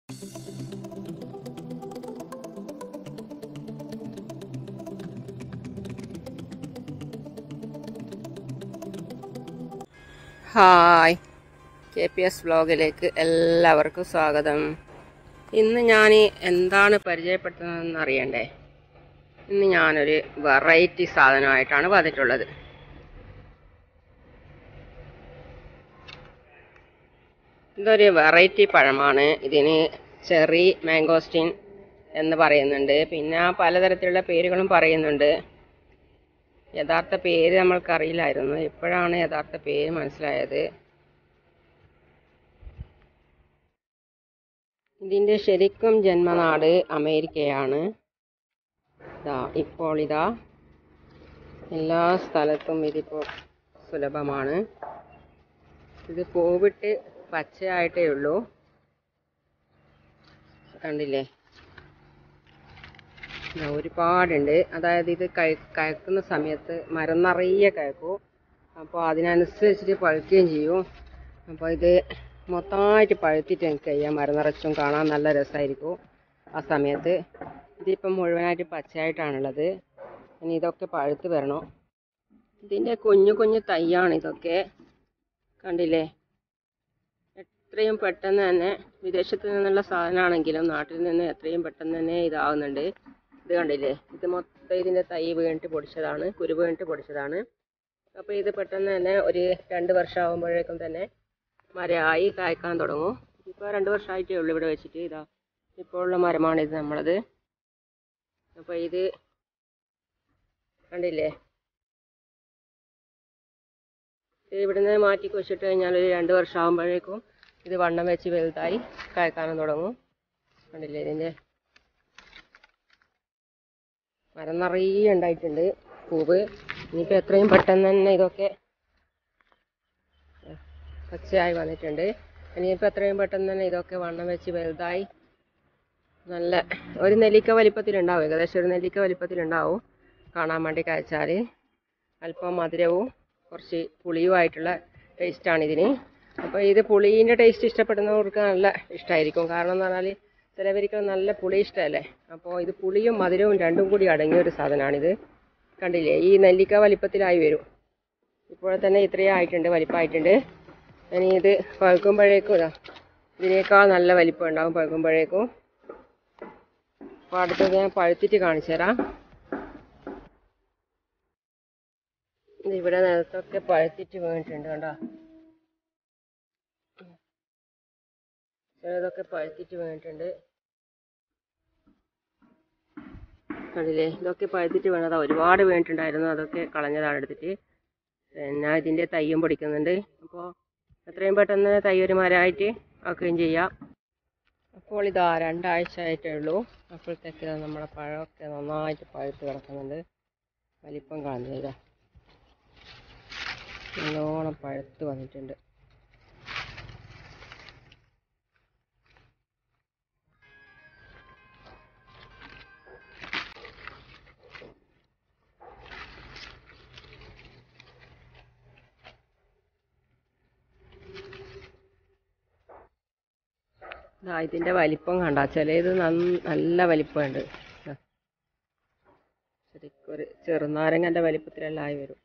Hi K P S വ്ലോഗിലേക്ക് എല്ലാവർക്കും സ്വാഗതം ഇന്ന് ഞാൻ എന്താണ് പരിചയപ്പെടുത്തുന്നതെന്ന് അറിയണ്ടേ ഇന്ന് ഞാനൊരു വെറൈറ്റി സാധനമായിട്ടാണ് വന്നിട്ടുള്ളത് ഇതൊരു വെറൈറ്റി പഴമാണ് ഇതിന് ചെറി മാംഗോസ്റ്റിൻ എന്ന് പറയുന്നുണ്ട് പിന്നെ പലതരത്തിലുള്ള പേരുകളും പറയുന്നുണ്ട് യഥാർത്ഥ പേര് നമ്മൾക്കറിയില്ലായിരുന്നു ഇപ്പോഴാണ് യഥാർത്ഥ പേര് മനസ്സിലായത് ഇതിൻ്റെ ശരിക്കും ജന്മനാട് അമേരിക്കയാണ് ഇതാ ഇപ്പോൾ ഇതാ എല്ലാ സ്ഥലത്തും ഇതിപ്പോൾ സുലഭമാണ് ഇത് പൂവിട്ട് പച്ചയായിട്ടേ ഉള്ളൂ കണ്ടില്ലേ ആ, ഒരുപാടുണ്ട് അതായത് ഇത് കഴി കയക്കുന്ന സമയത്ത് മരം നിറയെ കയക്കും അപ്പോൾ അതിനനുസരിച്ചിട്ട് പഴുക്കുകയും ചെയ്യും അപ്പോൾ ഇത് മൊത്തമായിട്ട് പഴുത്തിട്ട് എനിക്ക് കഴിയാം മരം നിറച്ചും കാണാൻ നല്ല രസമായിരിക്കും ആ സമയത്ത് ഇതിപ്പം മുഴുവനായിട്ട് പച്ചയായിട്ടാണുള്ളത് ഇനി ഇതൊക്കെ പഴുത്ത് വരണം ഇതിൻ്റെ കുഞ്ഞു കുഞ്ഞു തൈയാണ് ഇതൊക്കെ കണ്ടില്ലേ എത്രയും പെട്ടെന്ന് തന്നെ വിദേശത്ത് നിന്നുള്ള സാധനമാണെങ്കിലും നാട്ടിൽ നിന്ന് എത്രയും പെട്ടെന്ന് തന്നെ ഇതാവുന്നുണ്ട് ഇത് കണ്ടില്ലേ ഇത് മൊത്തം ഇതിൻ്റെ തൈ വീണിട്ട് പൊടിച്ചതാണ് കുരു വീണിട്ട് പൊടിച്ചതാണ് അപ്പോൾ ഇത് പെട്ടെന്ന് തന്നെ ഒരു രണ്ട് വർഷം ആകുമ്പോഴേക്കും തന്നെ മരമായി കായ്ക്കാൻ തുടങ്ങും ഇപ്പോൾ രണ്ട് വർഷമായിട്ടേ ഉള്ളൂ ഇവിടെ വെച്ചിട്ട് ഇതാ ഇപ്പോൾ ഉള്ള മരമാണ് ഇത് നമ്മളത് അപ്പോൾ ഇത് കണ്ടില്ലേ ഇത് ഇവിടുന്ന് മാറ്റി കുഴിച്ചിട്ട് കഴിഞ്ഞാൽ ഒരു രണ്ട് വർഷം ആകുമ്പോഴേക്കും ഇത് വണ്ണം വെച്ച് വലുതായി കായ്ക്കാനും തുടങ്ങും കണ്ടില്ലേ ഇതിൻ്റെ മരം നിറയെ ഉണ്ടായിട്ടുണ്ട് പൂവ് ഇനിയിപ്പോൾ എത്രയും പെട്ടെന്ന് തന്നെ ഇതൊക്കെ പച്ചയായി വന്നിട്ടുണ്ട് ഇനിയിപ്പോൾ എത്രയും പെട്ടെന്ന് തന്നെ ഇതൊക്കെ വണ്ണം വെച്ച് വലുതായി നല്ല ഒരു നെല്ലിക്ക വലിപ്പത്തിലുണ്ടാവും ഏകദേശം ഒരു നെല്ലിക്ക വലിപ്പത്തിലുണ്ടാവും കാണാൻ വേണ്ടി കഴിച്ചാൽ അല്പം മധുരവും കുറച്ച് പുളിയുമായിട്ടുള്ള ടേസ്റ്റാണ് ഇതിന് അപ്പോൾ ഇത് പുളീൻ്റെ ടേസ്റ്റ് ഇഷ്ടപ്പെടുന്നവർക്ക് നല്ല ഇഷ്ടമായിരിക്കും കാരണം എന്ന് പറഞ്ഞാൽ ചിലവർക്ക് നല്ല പുളി ഇഷ്ടമല്ലേ അപ്പോൾ ഇത് പുളിയും മധുരവും രണ്ടും കൂടി അടങ്ങിയ ഒരു സാധനമാണിത് കണ്ടില്ലേ ഈ നെല്ലിക്ക വലിപ്പത്തിലായി വരും ഇപ്പോൾ തന്നെ ഇത്രയും ആയിട്ടുണ്ട് വലിപ്പമായിട്ടുണ്ട് ഇനി ഇത് പഴുക്കുമ്പോഴേക്കും ഇതാ ഇതിനേക്കാൾ നല്ല വലിപ്പം ഉണ്ടാവും പഴുക്കുമ്പോഴേക്കും അപ്പോൾ അടുത്തത് ഞാൻ പഴുത്തിട്ട് കാണിച്ചു തരാം ഇത് ഇവിടെ നിലത്തൊക്കെ പഴുത്തിട്ട് വീണിട്ടുണ്ട് കണ്ടോ ചിലതൊക്കെ പഴുത്തിട്ട് വീണിട്ടുണ്ട് കണ്ടില്ലേ ഇതൊക്കെ പഴുത്തിട്ട് വീണതാ ഒരുപാട് വീണിട്ടുണ്ടായിരുന്നു അതൊക്കെ കളഞ്ഞതാണ് എടുത്തിട്ട് പിന്നെ ഇതിൻ്റെ തയ്യും പൊടിക്കുന്നുണ്ട് അപ്പോൾ എത്രയും പെട്ടെന്ന് തൈ ഒരു മരമായിട്ട് ആക്കുകയും ചെയ്യാം അപ്പോൾ ഇതാ രണ്ടാഴ്ച ആയിട്ടേ ഉള്ളൂ അപ്പോഴത്തേക്ക് ഇതാ നമ്മുടെ പഴമൊക്കെ നന്നായിട്ട് പഴുത്ത് കിടക്കുന്നുണ്ട് വലിപ്പം കാണുന്നില്ല നല്ലോണം പഴുത്ത് വന്നിട്ടുണ്ട് ദാ ഇതിൻ്റെ വലിപ്പം കണ്ട ചിലത് നന്ന- നല്ല വലിപ്പമുണ്ട് ദാ. ശരിക്കും ഒരു ചെറുനാരങ്ങൻ്റെ വലിപ്പത്തിലെല്ലാം ആയി വരും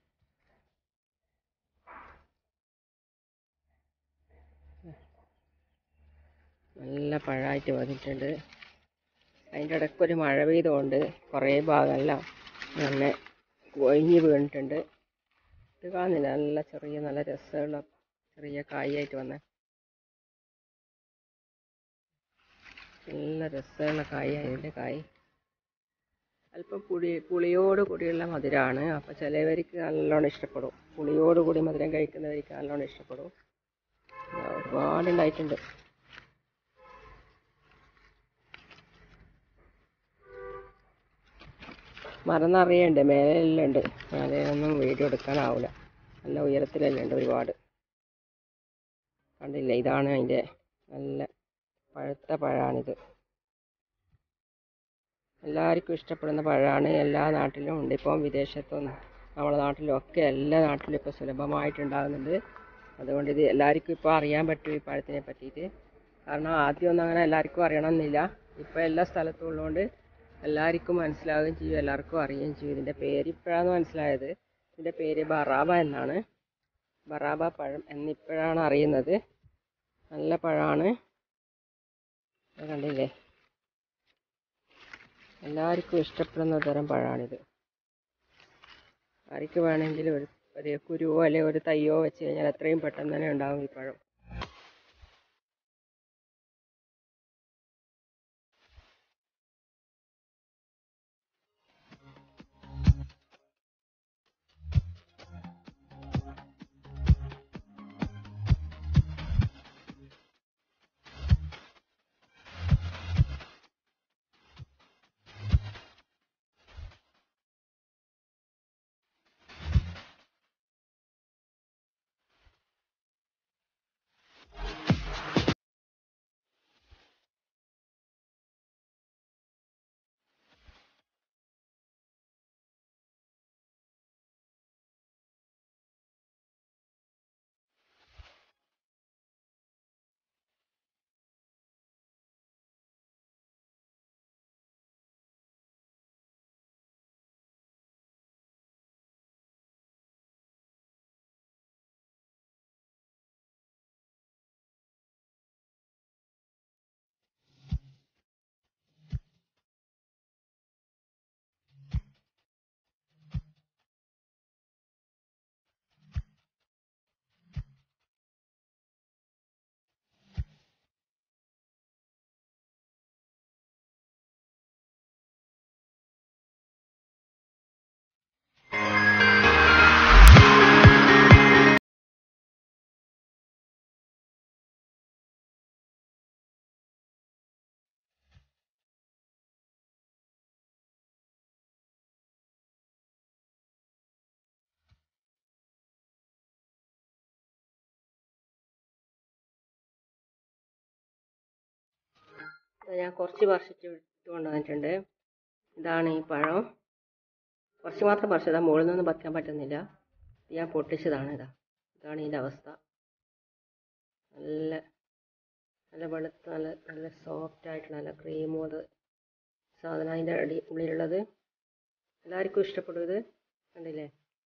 നല്ല പഴമായിട്ട് വന്നിട്ടുണ്ട് അതിൻ്റെ ഇടയ്ക്ക് ഒരു മഴ പെയ്തുകൊണ്ട് കുറേ ഭാഗമെല്ലാം നല്ല കൊഴിഞ്ഞ് വീണിട്ടുണ്ട് ഇത് കാണുന്നില്ല നല്ല ചെറിയ നല്ല രസമുള്ള ചെറിയ കായായിട്ട് വന്നേ നല്ല രസമുള്ള കായാണ് ഇതിൻ്റെ കായ് അല്പം പുളി പുളിയോട് കൂടിയുള്ള മധുരമാണ് അപ്പോൾ ചിലവർക്ക് നല്ലോണം ഇഷ്ടപ്പെടും പുളിയോട് കൂടി മധുരം കഴിക്കുന്നവർക്ക് നല്ലോണം ഇഷ്ടപ്പെടും ഇതാ ഒരുപാട് ഉണ്ടായിട്ടുണ്ട് മരം നിറയുണ്ട് മേലെല്ലാം ഉണ്ട് മേലെയൊന്നും വീഡിയോ എടുക്കാനാവില്ല നല്ല ഉയരത്തിലെല്ലാം ഉണ്ട് ഒരുപാട് കണ്ടില്ല ഇതാണ് അതിൻ്റെ നല്ല പഴുത്ത പഴമാണിത് എല്ലാവർക്കും ഇഷ്ടപ്പെടുന്ന പഴമാണ് എല്ലാ നാട്ടിലും ഉണ്ട് ഇപ്പം വിദേശത്തും നമ്മുടെ നാട്ടിലും ഒക്കെ എല്ലാ നാട്ടിലും ഇപ്പോൾ സുലഭമായിട്ടുണ്ടാകുന്നുണ്ട് അതുകൊണ്ട് ഇത് എല്ലാവർക്കും ഇപ്പോൾ അറിയാൻ പറ്റും ഈ പഴത്തിനെ പറ്റിയിട്ട് കാരണം ആദ്യമൊന്നും അങ്ങനെ എല്ലാവർക്കും അറിയണമെന്നില്ല ഇപ്പോൾ എല്ലാ സ്ഥലത്തും ഉള്ളതുകൊണ്ട് എല്ലാവർക്കും മനസ്സിലാവുകയും ചെയ്യും എല്ലാവർക്കും അറിയുകയും ചെയ്യും ഇതിൻ്റെ പേര് ഇപ്പോഴാണ് മനസ്സിലായത് ഇതിൻ്റെ പേര് ബറാബ എന്നാണ് ബറാബ പഴം എന്നിപ്പോഴാണ് അറിയുന്നത് നല്ല പഴമാണ് ഇത് കണ്ടില്ലേ എല്ലാവർക്കും ഇഷ്ടപ്പെടുന്ന ഒരു തരം പഴമാണിത് ആർക്ക് വേണമെങ്കിലും ഒരു ഒരു കുരുവോ അല്ലെങ്കിൽ ഒരു തയ്യോ വെച്ച് കഴിഞ്ഞാൽ എത്രയും പെട്ടെന്ന് തന്നെ ഉണ്ടാവും ഈ പഴം ഇത് ഞാൻ കുറച്ച് പറിച്ചിട്ട് ഇട്ട് കൊണ്ടുവന്നിട്ടുണ്ട് ഇതാണ് ഈ പഴം കുറച്ച് മാത്രം പറിച്ചതാ മുകളിൽ നിന്നും പറിക്കാൻ പറ്റുന്നില്ല ഇത് ഞാൻ പൊട്ടിച്ചതാണ് ഇതാ ഇതാണ് ഇതിൻ്റെ അവസ്ഥ നല്ല നല്ല വെളുത്ത നല്ല നല്ല സോഫ്റ്റ് ആയിട്ടുള്ള നല്ല ക്രീമും അത് സാധനം അതിൻ്റെ അടി ഉള്ളിലുള്ളത് എല്ലാവർക്കും ഇഷ്ടപ്പെടും ഇത് കണ്ടില്ലേ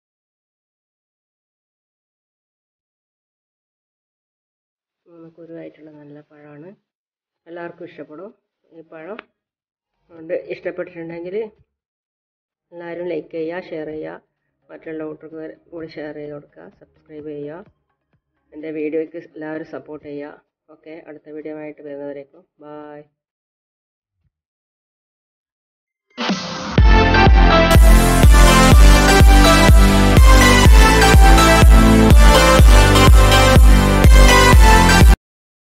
മൂന്ന് കുരുവായിട്ടുള്ള നല്ല പഴമാണ് എല്ലാവർക്കും ഇഷ്ടപ്പെടും ഈ പഴം കൊണ്ട് ഇഷ്ടപ്പെട്ടിട്ടുണ്ടെങ്കിൽ എല്ലാവരും ലൈക്ക് ചെയ്യുക ഷെയർ ചെയ്യുക മറ്റുള്ള കൂട്ടർക്ക് കൂടി ഷെയർ ചെയ്ത് കൊടുക്കുക സബ്സ്ക്രൈബ് ചെയ്യുക എൻ്റെ വീഡിയോയ്ക്ക് എല്ലാവരും സപ്പോർട്ട് ചെയ്യുക ഓക്കെ അടുത്ത വീഡിയോ ആയിട്ട് വരുന്നവരേക്കും ബായ്